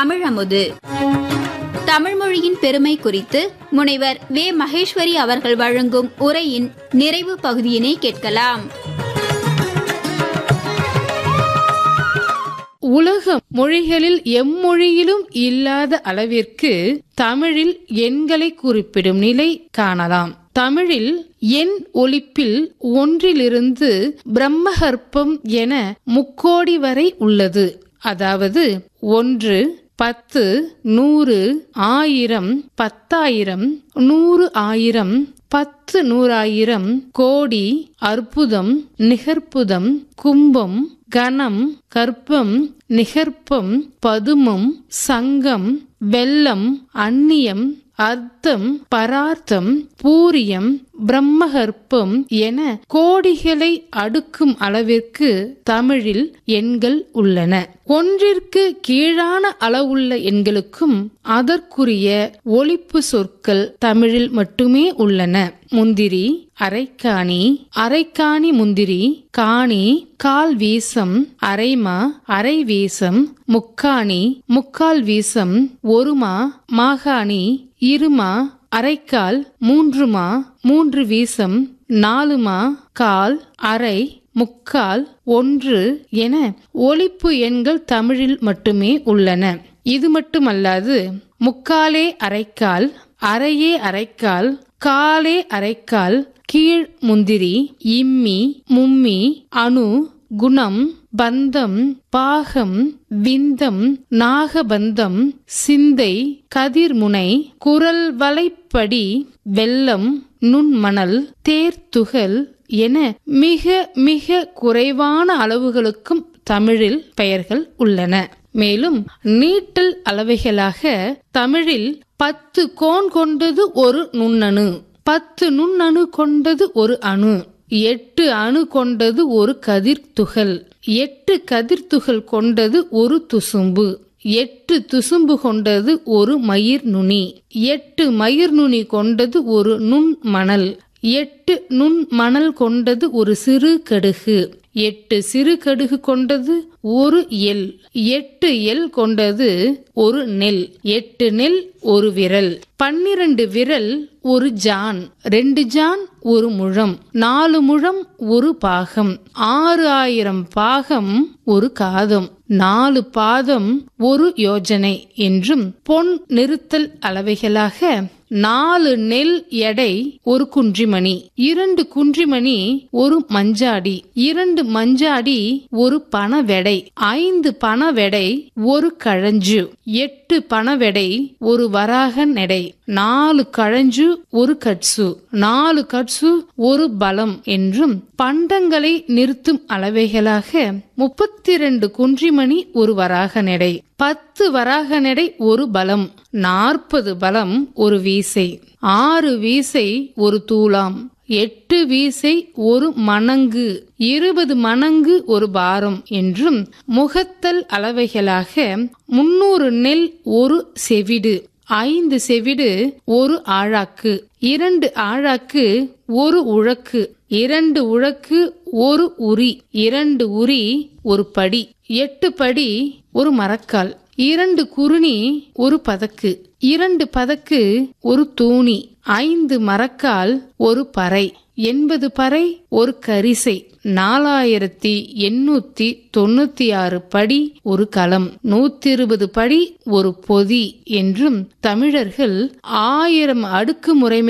தமிழமுது தமிழ் மொழியின் பெருமை குறித்து முனைவர் வே மகேஸ்வரி அவர்கள் வழங்கும் உரையின் நிறைவு பகுதியினை கேட்கலாம் உலக மொழிகளில் எம்மொழியிலும் இல்லாத அளவிற்கு தமிழில் எண்களை குறிப்பிடும் நிலை காணலாம் தமிழில் எண் ஒலிப்பில் ஒன்றிலிருந்து பிரம்மகற்பம் என முக்கோடி வரை உள்ளது அதாவது ஒன்று பத்து நூறு ஆயிரம் பத்தாயிரம் நூறு ஆயிரம் பத்து நூறாயிரம் கோடி அற்புதம் நிகர்ப்புதம் கும்பம் கணம் கற்பம் நிகர்ப்பம் பதுமம் சங்கம் வெள்ளம் அந்நியம் அர்த்தம் பரார்த்தம் பூரியம் பிரம்மகற்பம் என கோடிகளை அடுக்கும் அளவிற்கு தமிழில் எண்கள் உள்ளன ஒன்றிற்கு கீழான அளவுள்ள எண்களுக்கும் அதற்குரிய ஒலிப்பு சொற்கள் தமிழில் மட்டுமே உள்ளன முந்திரி அரைக்காணி அரைக்காணி முந்திரி காணி கால் வீசம் அரைமா அரை வீசம் முக்காணி முக்கால் வீசம் ஒருமா மாகாணி இருமா அரைக்கால் மூன்றுமா மூன்று வீசம் நாலுமா கால் அரை முக்கால் ஒன்று என ஒலிப்பு எண்கள் தமிழில் மட்டுமே உள்ளன இது மட்டுமல்லாது முக்காலே அரைக்கால் அரையே அரைக்கால் காலே அரைக்கால் கீழ் முந்திரி இம்மி மும்மி அணு குணம் பந்தம் பாகம் விந்தம் நாகபந்தம் சிந்தை கதிர்முனை குரல் வலைப்படி வெள்ளம் நுண்மணல் தேர்த்துகள் என மிக மிக குறைவான அளவுகளுக்கும் தமிழில் பெயர்கள் உள்ளன மேலும் நீட்டல் அளவைகளாக தமிழில் பத்து கோன் கொண்டது ஒரு நுண்ணணு பத்து நுண்ணணு கொண்டது ஒரு அணு எட்டு அணு கொண்டது ஒரு கதிர் துகள் எட்டு கதிர் துகள் கொண்டது ஒரு துசும்பு எட்டு துசும்பு கொண்டது ஒரு மயிர் நுனி எட்டு மயிர் நுனி கொண்டது ஒரு நுண் மணல் எட்டு நுண் மணல் கொண்டது ஒரு சிறு கடுகு எட்டு சிறு கடுகு கொண்டது ஒரு எல் எட்டு எல் கொண்டது ஒரு நெல் எட்டு நெல் ஒரு விரல் பன்னிரண்டு விரல் ஒரு ஜான் ரெண்டு ஜான் ஒரு முழம் நாலு முழம் ஒரு பாகம் ஆறு ஆயிரம் பாகம் ஒரு காதம் நாலு பாதம் ஒரு யோஜனை என்றும் பொன் நிறுத்தல் அளவைகளாக நாலு நெல் எடை ஒரு குன்றிமணி இரண்டு குன்றிமணி ஒரு மஞ்சாடி இரண்டு மஞ்சாடி ஒரு பணவெடை ஐந்து பணவெடை ஒரு கழஞ்சு எட்டு பணவெடை ஒரு வராக நடை நாலு கழஞ்சு ஒரு கட்சு நாலு கட்சு ஒரு பலம் என்றும் பண்டங்களை நிறுத்தும் அளவைகளாக முப்பத்தி ரெண்டு குன்றிமணி ஒரு வராக நடை பத்து வராக நடை ஒரு பலம் நாற்பது பலம் ஒரு வீசை ஆறு வீசை ஒரு தூளாம் எட்டு வீசை ஒரு மணங்கு இருபது மணங்கு ஒரு பாரம் என்றும் முகத்தல் அளவைகளாக முன்னூறு நெல் ஒரு செவிடு ஐந்து செவிடு ஒரு ஆழாக்கு இரண்டு ஆழாக்கு ஒரு உழக்கு இரண்டு உழக்கு ஒரு உரி இரண்டு உரி ஒரு படி எட்டு படி ஒரு மரக்கால் இரண்டு குருணி ஒரு பதக்கு இரண்டு பதக்கு ஒரு தூணி ஐந்து மரக்கால் ஒரு பறை எண்பது பறை ஒரு கரிசை நாலாயிரத்தி எண்ணூத்தி தொண்ணூத்தி ஆறு படி ஒரு களம் நூத்தி இருபது படி ஒரு பொதி என்றும் தமிழர்கள் ஆயிரம் அடுக்கு முறைமை